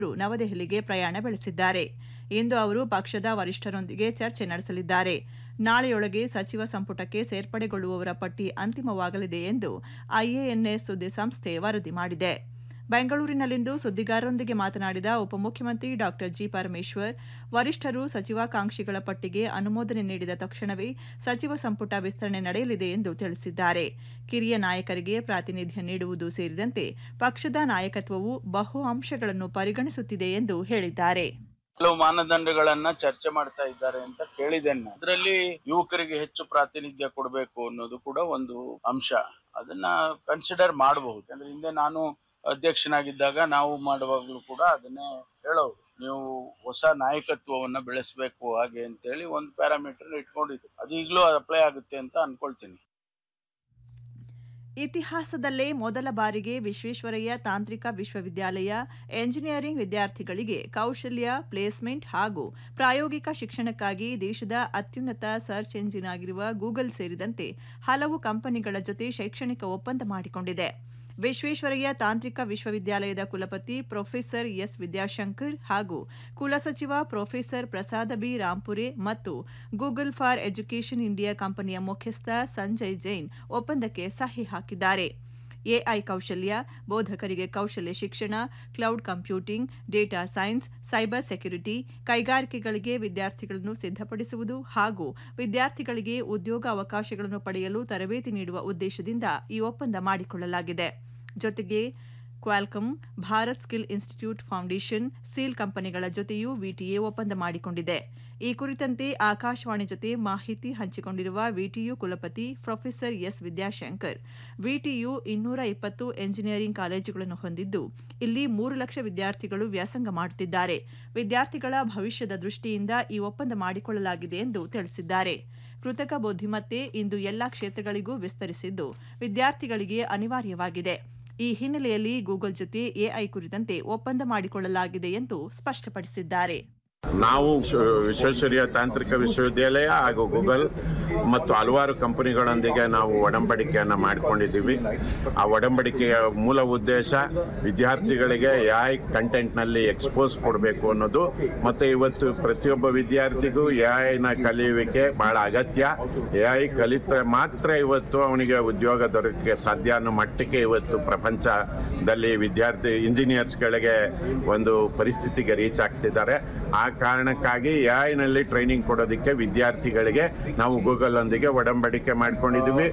ನವದೆಹಲಿಗೆ ಪ್ರಯಾಣ ಬೆಳೆಸಿದ್ದಾರೆ ಇಂದು ಅವರು ಪಕ್ಷದ ವರಿಷ್ಠರೊಂದಿಗೆ ಚರ್ಚೆ ನಡೆಸಲಿದ್ದಾರೆ ನಾಳೆಯೊಳಗೆ ಸಚಿವ ಸಂಪುಟಕ್ಕೆ ಸೇರ್ಪಡೆಗೊಳ್ಳುವವರ ಪಟ್ಟಿ ಅಂತಿಮವಾಗಲಿದೆ ಎಂದು ಐಎಎನ್ಎಸ್ ಸುದ್ದಿಸಂಸ್ಥೆ ವರದಿ ಮಾಡಿದೆ ಬೆಂಗಳೂರಿನಲ್ಲಿಂದು ಸುದ್ದಿಗಾರರೊಂದಿಗೆ ಮಾತನಾಡಿದ ಉಪಮುಖ್ಯಮಂತ್ರಿ ಡಾ ಜಿ ಪರಮೇಶ್ವರ್ ವರಿಷ್ಠರು ಸಚಿವಾಕಾಂಕ್ಷಿಗಳ ಪಟ್ಟಿಗೆ ಅನುಮೋದನೆ ನೀಡಿದ ತಕ್ಷಣವೇ ಸಚಿವ ಸಂಪುಟ ವಿಸ್ತರಣೆ ನಡೆಯಲಿದೆ ಎಂದು ತಿಳಿಸಿದ್ದಾರೆ ಕಿರಿಯ ನಾಯಕರಿಗೆ ಪ್ರಾತಿನಿಧ್ಯ ನೀಡುವುದು ಸೇರಿದಂತೆ ಪಕ್ಷದ ನಾಯಕತ್ವವು ಬಹು ಅಂಶಗಳನ್ನು ಪರಿಗಣಿಸುತ್ತಿದೆ ಎಂದು ಹೇಳಿದ್ದಾರೆ ಕೆಲವು ಮಾನದಂಡಗಳನ್ನ ಚರ್ಚೆ ಮಾಡ್ತಾ ಇದ್ದಾರೆ ಅಂತ ಕೇಳಿದ್ದೇನೆ ನಾನು. ಅದರಲ್ಲಿ ಯುವಕರಿಗೆ ಹೆಚ್ಚು ಪ್ರಾತಿನಿಧ್ಯ ಕೊಡಬೇಕು ಅನ್ನೋದು ಕೂಡ ಒಂದು ಅಂಶ ಅದನ್ನ ಕನ್ಸಿಡರ್ ಮಾಡಬಹುದು ಯಾಕಂದ್ರೆ ಹಿಂದೆ ನಾನು ಅಧ್ಯಕ್ಷನಾಗಿದ್ದಾಗ ನಾವು ಮಾಡುವಾಗಲೂ ಕೂಡ ಅದನ್ನೇ ಹೇಳೋರು ನೀವು ಹೊಸ ನಾಯಕತ್ವವನ್ನ ಬೆಳೆಸಬೇಕು ಹಾಗೆ ಅಂತೇಳಿ ಒಂದು ಪ್ಯಾರಾಮೀಟರ್ ಇಟ್ಕೊಂಡಿದ್ದು ಅದು ಈಗಲೂ ಅಪ್ಲೈ ಆಗುತ್ತೆ ಅಂತ ಅನ್ಕೊಳ್ತೀನಿ ಇತಿಹಾಸದಲ್ಲೇ ಮೊದಲ ಬಾರಿಗೆ ವಿಶ್ವೇಶ್ವರಯ್ಯ ತಾಂತ್ರಿಕ ವಿಶ್ವವಿದ್ಯಾಲಯ ಎಂಜಿನಿಯರಿಂಗ್ ವಿದ್ಯಾರ್ಥಿಗಳಿಗೆ ಕೌಶಲ್ಯ ಪ್ಲೇಸ್ಮೆಂಟ್ ಹಾಗೂ ಪ್ರಾಯೋಗಿಕ ಶಿಕ್ಷಣಕ್ಕಾಗಿ ದೇಶದ ಅತ್ಯುನ್ನತ ಸರ್ಚ್ ಎಂಜಿನ್ ಆಗಿರುವ ಗೂಗಲ್ ಸೇರಿದಂತೆ ಹಲವು ಕಂಪನಿಗಳ ಜೊತೆ ಶೈಕ್ಷಣಿಕ ಒಪ್ಪಂದ ಮಾಡಿಕೊಂಡಿದೆ ವಿಶ್ವೇಶ್ವರಯ್ಯ ತಾಂತ್ರಿಕ ವಿಶ್ವವಿದ್ಯಾಲಯದ ಕುಲಪತಿ ಪ್ರೊಫೆಸರ್ ಎಸ್ ವಿದ್ಯಾಶಂಕರ್ ಹಾಗೂ ಕುಲಸಚಿವ ಪ್ರೊಫೆಸರ್ ಪ್ರಸಾದ ಬಿ ರಾಂಪುರೆ ಮತ್ತು ಗೂಗಲ್ ಫಾರ್ ಎಜುಕೇಷನ್ ಇಂಡಿಯಾ ಕಂಪನಿಯ ಮುಖ್ಯಸ್ಥ ಸಂಜಯ್ ಜೈನ್ ಒಪ್ಪಂದಕ್ಕೆ ಸಹಿ ಹಾಕಿದ್ದಾರೆ ಎಐ ಕೌಶಲ್ಯ ಬೋಧಕರಿಗೆ ಕೌಶಲ್ಯ ಶಿಕ್ಷಣ cloud computing data science cyber security ಕೈಗಾರಿಕೆಗಳಿಗೆ ವಿದ್ಯಾರ್ಥಿಗಳನ್ನು ಸಿದ್ಧಪಡಿಸುವುದು ಹಾಗೂ ವಿದ್ಯಾರ್ಥಿಗಳಿಗೆ ಉದ್ಯೋಗ ಅವಕಾಶಗಳನ್ನು ಪಡೆಯಲು ತರಬೇತಿ ನೀಡುವ ಉದ್ದೇಶದಿಂದ ಈ ಒಪ್ಪಂದ ಮಾಡಿಕೊಳ್ಳಲಾಗಿದೆ ಜೊತೆಗೆ Qualcomm Bharat skill institute foundation ಸೀಲ್ ಕಂಪನಿಗಳ ಜೊತೆಯೂ ವಿಟಿಎ ಒಪ್ಪಂದ ಮಾಡಿಕೊಂಡಿದೆ ಈ ಕುರಿತಂತೆ ಆಕಾಶವಾಣಿ ಜೊತೆ ಮಾಹಿತಿ ಹಂಚಿಕೊಂಡಿರುವ ವಿಟಿಯು ಕುಲಪತಿ ಪ್ರೊಫೆಸರ್ ಎಸ್ ವಿದ್ಯಾಶಂಕರ್ ವಿಟಿಯು ಇನ್ನೂರ ಇಪ್ಪತ್ತು ಎಂಜಿನಿಯರಿಂಗ್ ಕಾಲೇಜುಗಳನ್ನು ಹೊಂದಿದ್ದು ಇಲ್ಲಿ ಮೂರು ಲಕ್ಷ ವಿದ್ಯಾರ್ಥಿಗಳು ವ್ಯಾಸಂಗ ಮಾಡುತ್ತಿದ್ದಾರೆ ವಿದ್ಯಾರ್ಥಿಗಳ ಭವಿಷ್ಯದ ದೃಷ್ಟಿಯಿಂದ ಈ ಒಪ್ಪಂದ ಮಾಡಿಕೊಳ್ಳಲಾಗಿದೆ ಎಂದು ತಿಳಿಸಿದ್ದಾರೆ ಕೃತಕ ಬುದ್ಧಿಮತ್ತೆ ಇಂದು ಎಲ್ಲಾ ಕ್ಷೇತ್ರಗಳಿಗೂ ವಿಸ್ತರಿಸಿದ್ದು ವಿದ್ಯಾರ್ಥಿಗಳಿಗೆ ಅನಿವಾರ್ಯವಾಗಿದೆ ಈ ಹಿನ್ನೆಲೆಯಲ್ಲಿ ಗೂಗಲ್ ಜೊತೆ ಎಐ ಕುರಿತಂತೆ ಒಪ್ಪಂದ ಮಾಡಿಕೊಳ್ಳಲಾಗಿದೆ ಎಂದು ಸ್ಪಷ್ಟಪಡಿಸಿದ್ದಾರೆ ನಾವು ವಿಶ್ವ- ವಿಶ್ವೇಶ್ವರಯ್ಯ ತಾಂತ್ರಿಕ ವಿಶ್ವವಿದ್ಯಾಲಯ ಹಾಗೂ ಗೂಗಲ್ ಮತ್ತು ಹಲವಾರು ಕಂಪನಿಗಳೊಂದಿಗೆ ನಾವು ಒಡಂಬಡಿಕೆಯನ್ನು ಮಾಡಿಕೊಂಡಿದ್ದೀವಿ ಆ ಒಡಂಬಡಿಕೆಯ ಮೂಲ ಉದ್ದೇಶ ವಿದ್ಯಾರ್ಥಿಗಳಿಗೆ ಎಐ ಕಂಟೆಂಟ್ನಲ್ಲಿ ಎಕ್ಸ್ಪೋಸ್ ಕೊಡಬೇಕು ಅನ್ನೋದು ಮತ್ತು ಇವತ್ತು ಪ್ರತಿಯೊಬ್ಬ ವಿದ್ಯಾರ್ಥಿಗೂ ಎಐನ ಕಲಿಯುವಿಕೆ ಬಹಳ ಅಗತ್ಯ ಎಐ ಕಲಿತರೆ ಮಾತ್ರ ಇವತ್ತು ಅವನಿಗೆ ಉದ್ಯೋಗ ದೊರಕಕ್ಕೆ ಸಾಧ್ಯ ಅನ್ನೋ ಮಟ್ಟಕ್ಕೆ ಇವತ್ತು ಪ್ರಪಂಚದಲ್ಲಿ ವಿದ್ಯಾರ್ಥಿ ಇಂಜಿನಿಯರ್ಸ್ಗಳಿಗೆ ಒಂದು ಪರಿಸ್ಥಿತಿಗೆ ರೀಚ್ ಆಗ್ತಿದ್ದಾರೆ ಆ ಕಾರಣಕ್ಕಾಗಿ ಎಐನಲ್ಲಿ ಟ್ರೈನಿಂಗ್ ಕೊಡೋದಕ್ಕೆ ವಿದ್ಯಾರ್ಥಿಗಳಿಗೆ ನಾವು ಗೂಗಲ್ ಒಂದಿಗೆ ಒಡಂಬಡಿಕೆ ಮಾಡ್ಕೊಂಡಿದ್ದೀವಿ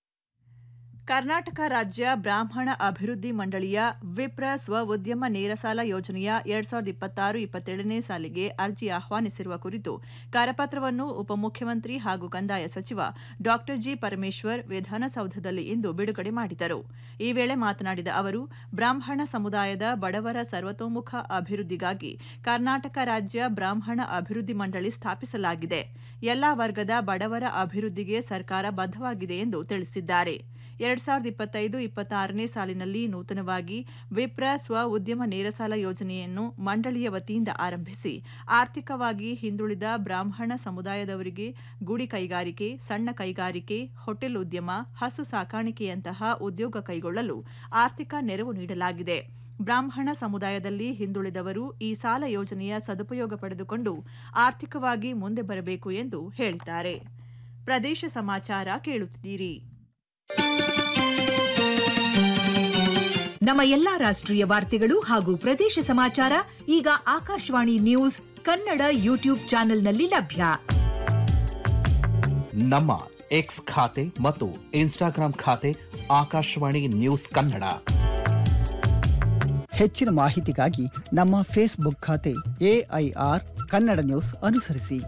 ಕರ್ನಾಟಕ ರಾಜ್ಯ ಬ್ರಾಹ್ಮಣ ಅಭಿವೃದ್ಧಿ ಮಂಡಳಿಯ ವಿಪ್ರ ಸ್ವ ಉದ್ಯಮ ನೇರ ಸಾಲ ಯೋಜನೆಯ ಎರಡ್ ಸಾವಿರದ ಇಪ್ಪತ್ತಾರು ಇಪ್ಪತ್ತೇಳನೇ ಸಾಲಿಗೆ ಅರ್ಜಿ ಆಹ್ವಾನಿಸಿರುವ ಕುರಿತು ಕರಪತ್ರವನ್ನು ಉಪಮುಖ್ಯಮಂತ್ರಿ ಹಾಗೂ ಕಂದಾಯ ಸಚಿವ ಡಾ ಜಿ ಪರಮೇಶ್ವರ್ ವಿಧಾನಸೌಧದಲ್ಲಿ ಇಂದು ಬಿಡುಗಡೆ ಮಾಡಿದರು ಈ ವೇಳೆ ಮಾತನಾಡಿದ ಅವರು ಬ್ರಾಹ್ಮಣ ಸಮುದಾಯದ ಬಡವರ ಸರ್ವತೋಮುಖ ಅಭಿವೃದ್ಧಿಗಾಗಿ ಕರ್ನಾಟಕ ರಾಜ್ಯ ಬ್ರಾಹ್ಮಣ ಅಭಿವೃದ್ಧಿ ಮಂಡಳಿ ಸ್ಥಾಪಿಸಲಾಗಿದೆ ಎಲ್ಲಾ ವರ್ಗದ ಬಡವರ ಅಭಿವೃದ್ಧಿಗೆ ಸರ್ಕಾರ ಬದ್ಧವಾಗಿದೆ ಎಂದು ತಿಳಿಸಿದ್ದಾರೆ ಎರಡ್ ಸಾವಿರದ ಇಪ್ಪತ್ತೈದು ಇಪ್ಪತ್ತಾರನೇ ಸಾಲಿನಲ್ಲಿ ನೂತನವಾಗಿ ವಿಪ್ರ ಸ್ವ ಉದ್ಯಮ ನೇರ ಸಾಲ ಯೋಜನೆಯನ್ನು ಮಂಡಳಿಯ ವತಿಯಿಂದ ಆರಂಭಿಸಿ ಆರ್ಥಿಕವಾಗಿ ಹಿಂದುಳಿದ ಬ್ರಾಹ್ಮಣ ಸಮುದಾಯದವರಿಗೆ ಗುಡಿ ಕೈಗಾರಿಕೆ ಸಣ್ಣ ಕೈಗಾರಿಕೆ ಹೋಟೆಲ್ ಉದ್ಯಮ ಹಸು ಸಾಕಾಣಿಕೆಯಂತಹ ಉದ್ಯೋಗ ಕೈಗೊಳ್ಳಲು ಆರ್ಥಿಕ ನೆರವು ನೀಡಲಾಗಿದೆ ಬ್ರಾಹ್ಮಣ ಸಮುದಾಯದಲ್ಲಿ ಹಿಂದುಳಿದವರು ಈ ಸಾಲ ಯೋಜನೆಯ ಸದುಪಯೋಗ ಪಡೆದುಕೊಂಡು ಆರ್ಥಿಕವಾಗಿ ಮುಂದೆ ಬರಬೇಕು ಎಂದು ಹೇಳಿದ್ದಾರೆ ಪ್ರದೇಶ ಸಮಾಚಾರ ಕೇಳುತ್ತಿದ್ದೀರಿ ನಮ್ಮ ಎಲ್ಲಾ ರಾಷ್ಟ್ರೀಯ ವಾರ್ತೆಗಳು ಹಾಗೂ ಪ್ರದೇಶ ಸಮಾಚಾರ ಈಗ ಆಕಾಶವಾಣಿ ನ್ಯೂಸ್ ಕನ್ನಡ ಯೂಟ್ಯೂಬ್ ಚಾನೆಲ್ನಲ್ಲಿ ಲಭ್ಯ ನಮ್ಮ ಎಕ್ಸ್ ಖಾತೆ ಮತ್ತು ಇನ್ಸ್ಟಾಗ್ರಾಂ ಖಾತೆ ಆಕಾಶವಾಣಿ ನ್ಯೂಸ್ ಕನ್ನಡ ಹೆಚ್ಚಿನ ಮಾಹಿತಿಗಾಗಿ ನಮ್ಮ ಫೇಸ್ಬುಕ್ ಖಾತೆ ಎಐಆರ್ ಕನ್ನಡ ನ್ಯೂಸ್ ಅನುಸರಿಸಿ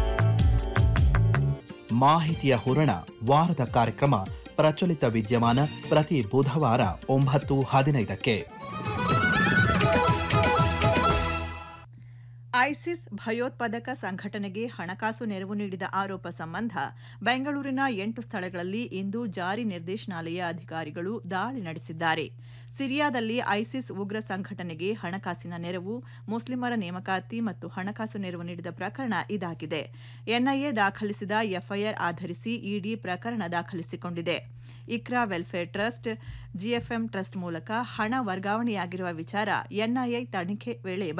ಮಾಹಿತಿಯ ಹೂರಣ ವಾರದ ಕಾರ್ಯಕ್ರಮ ಪ್ರಚಲಿತ ವಿದ್ಯಮಾನ ಪ್ರತಿ ಬುಧವಾರ ಒಂಬತ್ತು ಹದಿನೈದಕ್ಕೆ ಐಸಿಸ್ ಭಯೋತ್ಪಾದಕ ಸಂಘಟನೆಗೆ ಹಣಕಾಸು ನೆರವು ನೀಡಿದ ಆರೋಪ ಸಂಬಂಧ ಬೆಂಗಳೂರಿನ ಎಂಟು ಸ್ಥಳಗಳಲ್ಲಿ ಇಂದು ಜಾರಿ ನಿರ್ದೇಶನಾಲಯ ಅಧಿಕಾರಿಗಳು ದಾಳಿ ನಡೆಸಿದ್ದಾರೆ ಸಿರಿಯಾದಲ್ಲಿ ಐಸಿಸ್ ಉಗ್ರ ಸಂಘಟನೆಗೆ ಹಣಕಾಸಿನ ನೆರವು ಮುಸ್ಲಿಮರ ನೇಮಕಾತಿ ಮತ್ತು ಹಣಕಾಸು ನೆರವು ನೀಡಿದ ಪ್ರಕರಣ ಇದಾಗಿದೆ ಎನ್ಐಎ ದಾಖಲಿಸಿದ ಎಫ್ಐಆರ್ ಆಧರಿಸಿ ಇಡಿ ಪ್ರಕರಣ ದಾಖಲಿಸಿಕೊಂಡಿದೆ Iqra welfare trust GFM trust ಮೂಲಕ ಹಣ ವರ್ಗಾವಣೆಯಾಗಿರುವ ವಿಚಾರ ಎನ್ಐಎ ತನಿಖೆ ವೇಳೆ